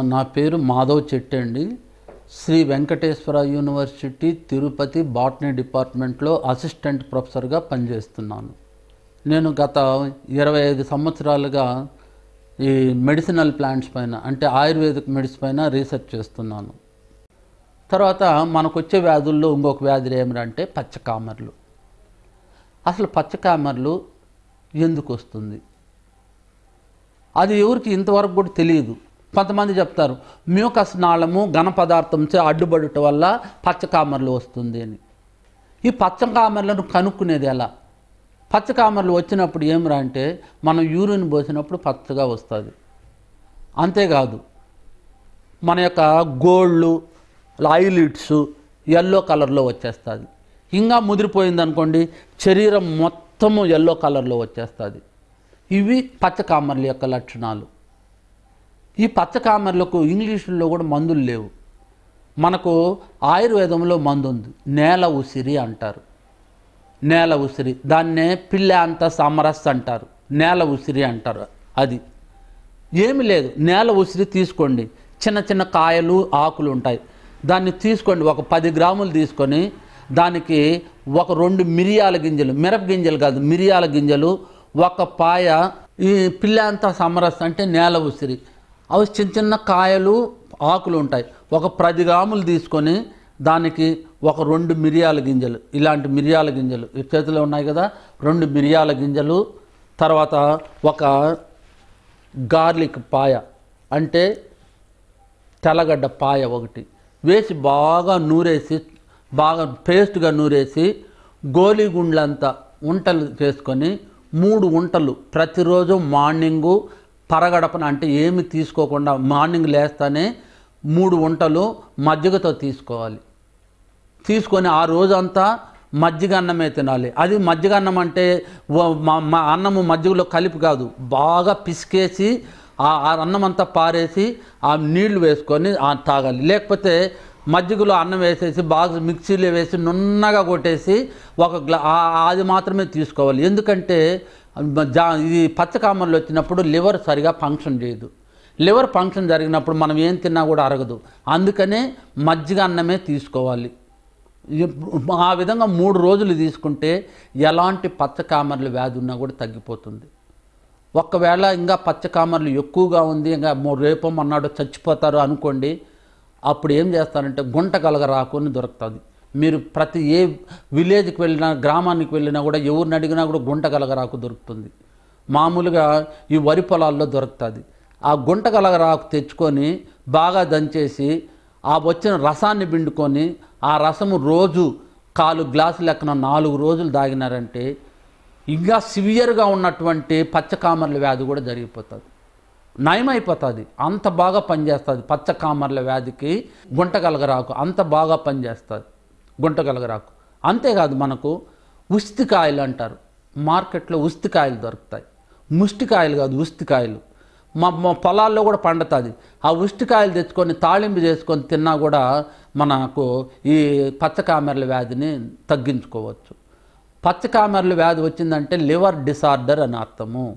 నా పేరు మాధవ్ చెట్టి అండి శ్రీ వెంకటేశ్వర యూనివర్సిటీ తిరుపతి బాటనీ డిపార్ట్మెంట్లో అసిస్టెంట్ ప్రొఫెసర్గా పనిచేస్తున్నాను నేను గత ఇరవై ఐదు సంవత్సరాలుగా ఈ మెడిసినల్ ప్లాంట్స్ పైన అంటే ఆయుర్వేదిక్ మెడిసిన్ పైన రీసెర్చ్ చేస్తున్నాను తర్వాత మనకు వచ్చే వ్యాధుల్లో ఇంకొక వ్యాధులు ఏమిటంటే పచ్చకామర్లు అసలు పచ్చకామర్లు ఎందుకు వస్తుంది అది ఎవరికి ఇంతవరకు కూడా తెలియదు కొంతమంది చెప్తారు మ్యూకస్ నాళము ఘన పదార్థంచే అడ్డుపడటం వల్ల పచ్చకామర్లు వస్తుంది అని ఈ పచ్చకామర్లను కనుక్కునేది ఎలా పచ్చకామర్లు వచ్చినప్పుడు ఏమిరా అంటే మనం యూరిన్ పోసినప్పుడు పచ్చగా వస్తుంది అంతేకాదు మన యొక్క గోళ్ళు ఐలిడ్స్ ఎల్లో కలర్లో వచ్చేస్తుంది ఇంకా ముదిరిపోయింది అనుకోండి శరీరం మొత్తము ఎల్లో కలర్లో వచ్చేస్తుంది ఇవి పచ్చకామర్ల యొక్క లక్షణాలు ఈ పచ్చకామర్లకు ఇంగ్లీషులో కూడా మందులు లేవు మనకు ఆయుర్వేదంలో మందు ఉంది నేల ఉసిరి అంటారు నేల ఉసిరి దాన్నే పిల్లాంత సమరస్ అంటారు నేల ఉసిరి అంటారు అది ఏమి లేదు నేల ఉసిరి తీసుకోండి చిన్న చిన్న కాయలు ఆకులు ఉంటాయి దాన్ని తీసుకోండి ఒక పది గ్రాములు తీసుకొని దానికి ఒక రెండు మిరియాల గింజలు మిరప గింజలు కాదు మిరియాల గింజలు ఒక పాయ ఈ పిల్లాంత సమరస్ అంటే నేల ఉసిరి అవి చిన్న చిన్న కాయలు ఆకులు ఉంటాయి ఒక పది గ్రాములు తీసుకొని దానికి ఒక రెండు మిరియాల గింజలు ఇలాంటి మిరియాల గింజలు ఈ చేతిలో ఉన్నాయి కదా రెండు మిరియాల గింజలు తర్వాత ఒక గార్లిక్ పాయ అంటే తెల్లగడ్డ పాయ ఒకటి వేసి బాగా నూరేసి బాగా పేస్ట్గా నూరేసి గోలిగుండ్లంతా ఉంటలు చేసుకొని మూడు ఉంటలు ప్రతిరోజు మార్నింగు పరగడపన అంటే ఏమి తీసుకోకుండా మార్నింగ్ లేస్తానే మూడు ఉంటలు మజ్జిగతో తీసుకోవాలి తీసుకొని ఆ రోజంతా మజ్జిగ అన్నమే తినాలి అది మజ్జిగ అన్నం అంటే వ- మా- మా అన్నము మజ్జిగలో కలిపి కాదు బాగా పిసికేసి ఆ ఆ అన్నం అంతా పారేసి ఆ నీళ్లు వేసుకొని ఆ తాగాలి లేకపోతే మజ్జిగలో అన్నం వేసేసి బాగా మిక్సీలో వేసి నున్నగా కొట్టేసి ఒక గ్లా ఆ- అది మాత్రమే తీసుకోవాలి ఎందుకంటే జా ఇది పచ్చకామర్లు వచ్చినప్పుడు లివర్ సరిగా ఫంక్షన్ చేయదు లివర్ ఫంక్షన్ జరిగినప్పుడు మనం ఏం తిన్నా కూడా అరగదు అందుకనే మజ్జిగ అన్నమే తీసుకోవాలి ఎప్- ఆ విధంగా మూడు రోజులు తీసుకుంటే ఎలాంటి పచ్చకామర్ల వ్యాధి ఉన్నా కూడా తగ్గిపోతుంది ఒకవేళ ఇంకా పచ్చకామర్లు ఎక్కువగా ఉంది ఇంకా మూ- రేపో మన్నాడు చచ్చిపోతారు అనుకోండి అప్పుడు ఏం చేస్తారంటే గుంట కలగరాకుని దొరుకుతుంది మీరు ప్రతి ఏ విలేజ్కి వెళ్ళినా గ్రామానికి వెళ్ళినా కూడా ఎవరిని అడిగినా కూడా గుంట కలగరాకు దొరుకుతుంది మామూలుగా ఈ వరి పొలాల్లో దొరుకుతుంది ఆ గుంట కలగరాకు తెచ్చుకొని బాగా దంచేసి ఆ వచ్చిన రసాన్ని పిండుకొని ఆ రసము రోజు కాలు గ్లాసు లెక్కన నాలుగు రోజులు తాగినారంటే ఇంకా సివియర్గా ఉన్నటువంటి పచ్చకామర్ల వ్యాధి కూడా జరిగిపోతుంది నయమైపోతుంది అంత బాగా పనిచేస్తుంది పచ్చకామర్ల వ్యాధికి గుంటగలగరాకు అంత బాగా పనిచేస్తుంది గుంటగలగరాకు అంతేకాదు మనకు ఉస్తికాయలు అంటారు మార్కెట్లో ఉస్తికాయలు దొరుకుతాయి ముష్టికాయలు కాదు ఉస్తికాయలు మా మా పొలాల్లో కూడా పండుతుంది ఆ ఉష్టికాయలు తెచ్చుకొని తాళింపు చేసుకొని తిన్నా కూడా మనకు ఈ పచ్చకామెర్ల వ్యాధిని తగ్గించుకోవచ్చు పచ్చకామెర్ల వ్యాధి వచ్చిందంటే లివర్ డిసార్డర్ అని అర్థము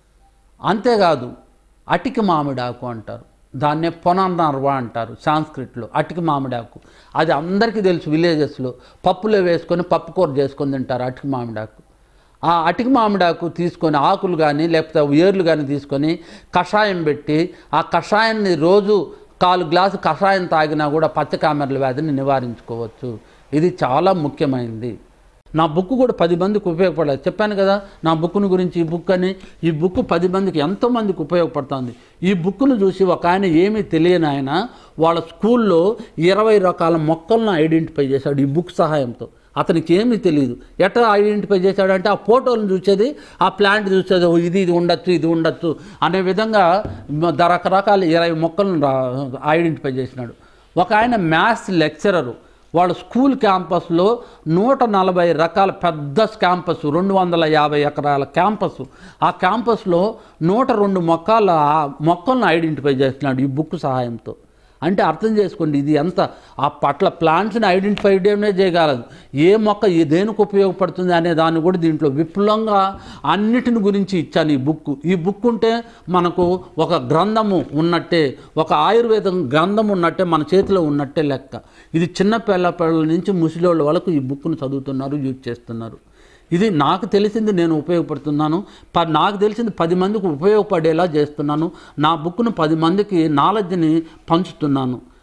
అంతేకాదు అటికి మామిడాకు అంటారు దాన్నే పొనర్వ అంటారు సాంస్క్రిట్లో అటికి మామిడాకు అది అందరికీ తెలుసు విలేజెస్లో పప్పులో వేసుకొని పప్పు కూర చేసుకొని తింటారు అటికి మామిడాకు ఆ అటికి మామిడాకు తీసుకొని ఆకులు కానీ లేకపోతే ఏర్లు కానీ తీసుకొని కషాయం పెట్టి ఆ కషాయాన్ని రోజు కాలు గ్లాసు కషాయం తాగినా కూడా పచ్చకామెర్ల వ్యాధిని నివారించుకోవచ్చు ఇది చాలా ముఖ్యమైనది నా బుక్ కూడా పది మందికి ఉపయోగపడలేదు చెప్పాను కదా నా బుక్ను గురించి ఈ బుక్ అని ఈ బుక్ పది మందికి ఎంతో మందికి ఉపయోగపడుతుంది ఈ బుక్ను చూసి ఒక ఆయన ఏమీ తెలియని ఆయన వాళ్ళ స్కూల్లో ఇరవై రకాల మొక్కలను ఐడెంటిఫై చేశాడు ఈ బుక్ సహాయంతో అతనికి ఏమీ తెలియదు ఎట్లా ఐడెంటిఫై చేశాడంటే ఆ ఫోటోలను చూసేది ఆ ప్లాంట్ చూసేది "ఓ, ఇది ఇది ఉండొచ్చు ఇది ఉండొచ్చు అనే విధంగా మ- ద- రకరకాల ఇరవై మొక్కలను రా- ఐడెంటిఫై చేసినాడు ఒక ఆయన మ్యాథ్స్ లెక్చరరు వాళ్ళ స్కూల్ క్యాంపస్లో నూట నలభై రకాల పెద్ద క్యాంపస్ రెండు వందల యాభై ఎకరాల క్యాంపస్ ఆ క్యాంపస్లో నూట రెండు మొక్కల ఆ మొక్కలను ఐడెంటిఫై చేస్తున్నాడు ఈ బుక్ సహాయంతో అంటే అర్థం చేసుకోండి ఇది ఎంత ఆ పట్ల ప్లాంట్స్ని ఐడెంటిఫై చేయడమే చేయగలదు ఏ మొక్క ఏ దేనికి ఉపయోగపడుతుంది అనే దాన్ని కూడా దీంట్లో విపులంగా అన్నిటిని గురించి ఇచ్చాను ఈ బుక్ ఈ బుక్ ఉంటే మనకు ఒక గ్రంథము ఉన్నట్టే ఒక ఆయుర్వేదం గ్రంథం ఉన్నట్టే మన చేతిలో ఉన్నట్టే లెక్క ఇది చిన్న పిల్ల పిల్లల నుంచి ముసలోళ్ళ వరకు ఈ బుక్ను చదువుతున్నారు యూజ్ చేస్తున్నారు ఇది నాకు తెలిసింది నేను ఉపయోగపడుతున్నాను ప నాకు తెలిసింది పది మందికి ఉపయోగపడేలా చేస్తున్నాను నా బుక్ను పది మందికి నాలెడ్జ్ని పంచుతున్నాను